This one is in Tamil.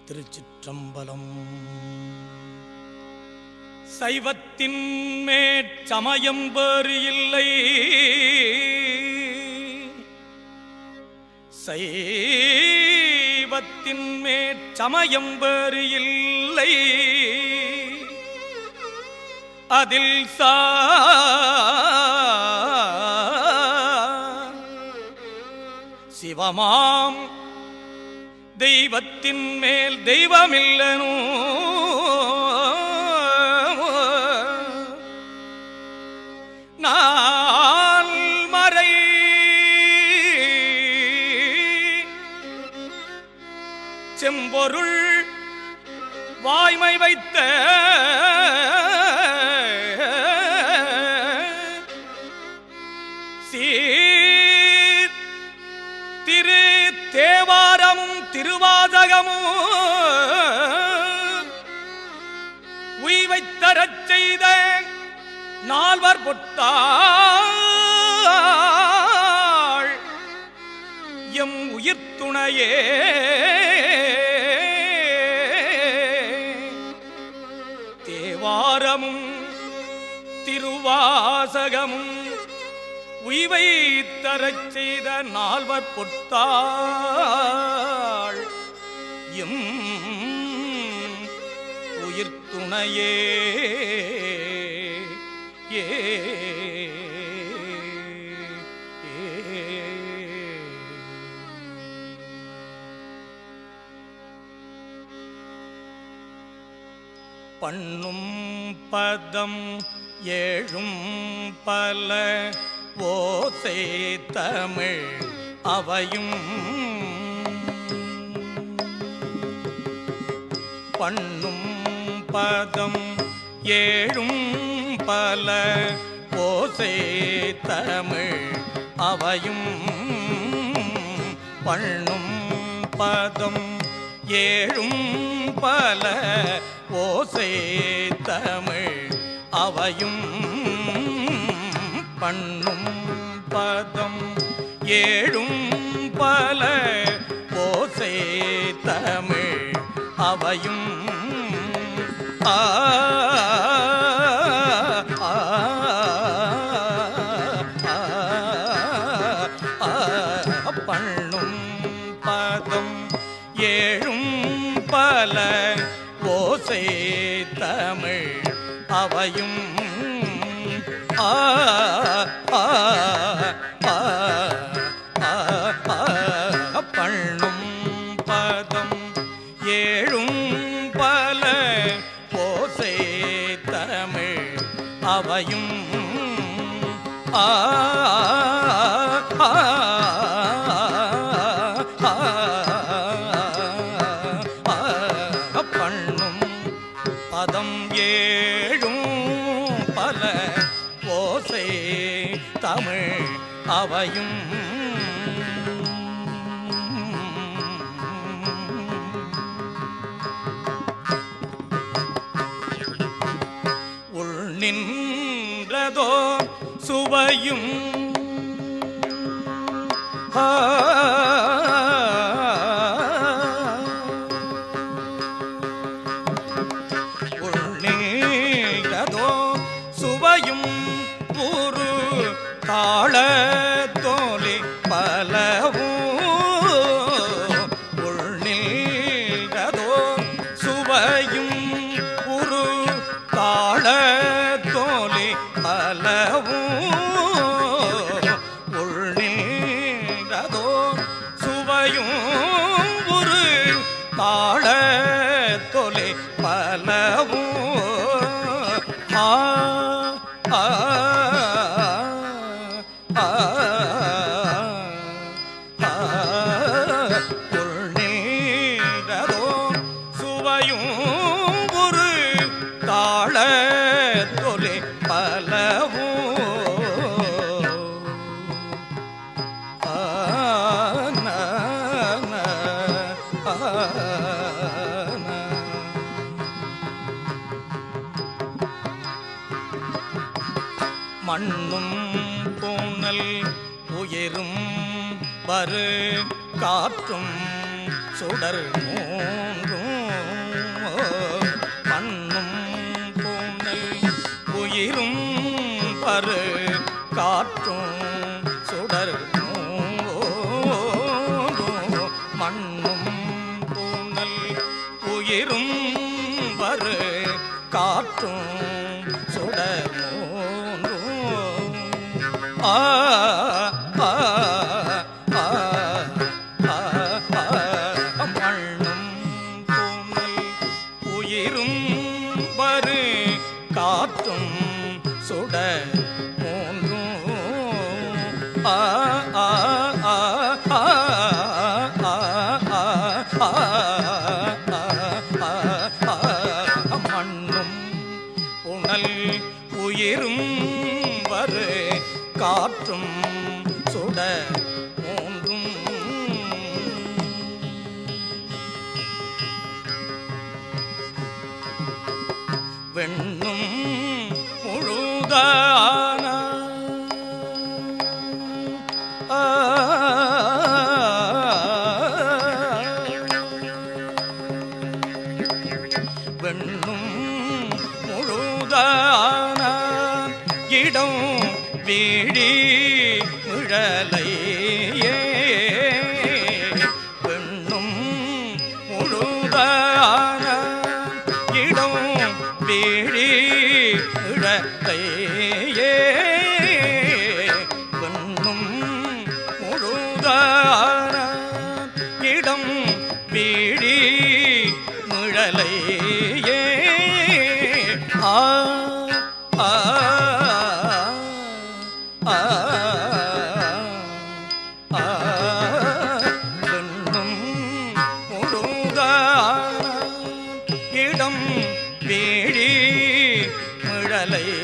திருச்சிற்றம்பலம் சைவத்தின் மேற்சமயம் வேறு இல்லை சைவத்தின் மேற்சமயம் வேறு இல்லை அதில் சா சிவமாம் தெய்வத்தின் மேல் தெய்வமில்லனோ நால் மறை செம்பொருள் வாய்மை வைத்த சீர் திரு தேவாரமும் திருவாதகமும் உய்வைத் தரச் செய்த நால்வர் பொட்டாள் எம் உயிர் துணையே தேவாரமும் திருவாசகமும் உய்வை தரச் செய்த நால்வர் பொட்டாள் எம் உயிர் துணையே ஏ பண்ணும் பதம் ஏழும் பல ஓசை தமிழ் அவையும் பண்ணும் பதம் ஏழும் பல ஓசை தமிழ் அவையும் பண்ணும் பதம் ஏழும் பல ஓசை தமிழ் அவையும் பண்ணும் பதம் ஏழும் பல ஓசை தமிழ் அவையும் ஆ ஆ, ஆ, ஆ, பண்ணும் பதம் ஏழும் பல ஓசை தமிழ் அவையும் ஆ ஆ, ஆ, ஆ, ஆ, பண்ணும் பதம் ஏழும் பல ஓசை தமிழ் அவையும் ஆ ஆ, ஆ, ஆ, பண்ணும் பதம் ஏழும் பல ஓசை தமிழ் அவையும் உள் நின்றதோ சுவையும் ஆ உள்ளேதோ சுவையும் ஒரு தாள தோலி பலவும் உள்நீதோ சுவையும் ஒரு தாள தோலி பலவும் உள்நீதோ சுவையும் ஒரு தாள தொலை பலவும் ஆ ஆ ஆ ஆ உள்நீரதோ சுவையும் ஒரு தாள தொலை பலவும் ஆ நா, நா, ஆ, நா. மண்ணும் பூனல் உயிரும் வரு காற்றும் சுடர் மூன்றும் மண்ணும் பூனல் உயிரும் பரு காற்றும் சுடர் மண்ணும் பூனல் உயிரும் வரு காற்றும் சுடர் மூன்றும் ஆ ஆ ஆ ஆ ஆ மண்ணும் பூனல் உயிரும் வரு காற்றும் சுட மூன்றும் ஆ ஆ ஆ ஆ ஆ ஆ ஆ ஆ ஆ மண்ணும் புனல் உயிரும் வரு காற்றும் சுட மூன்றும் வெண்ணும் முழுதான ஆ வெண்ணும் முழுதான இடம் வீழி முழலையே பெண்ணும் முழுதான இடம் வீழி இழத்தையே பெண்ணும் முழுதான இடம் வீழி முழலையே ஆ ஆ ஆ ஆ பெண்ணும் முழுதான இடம் வீழி முழலை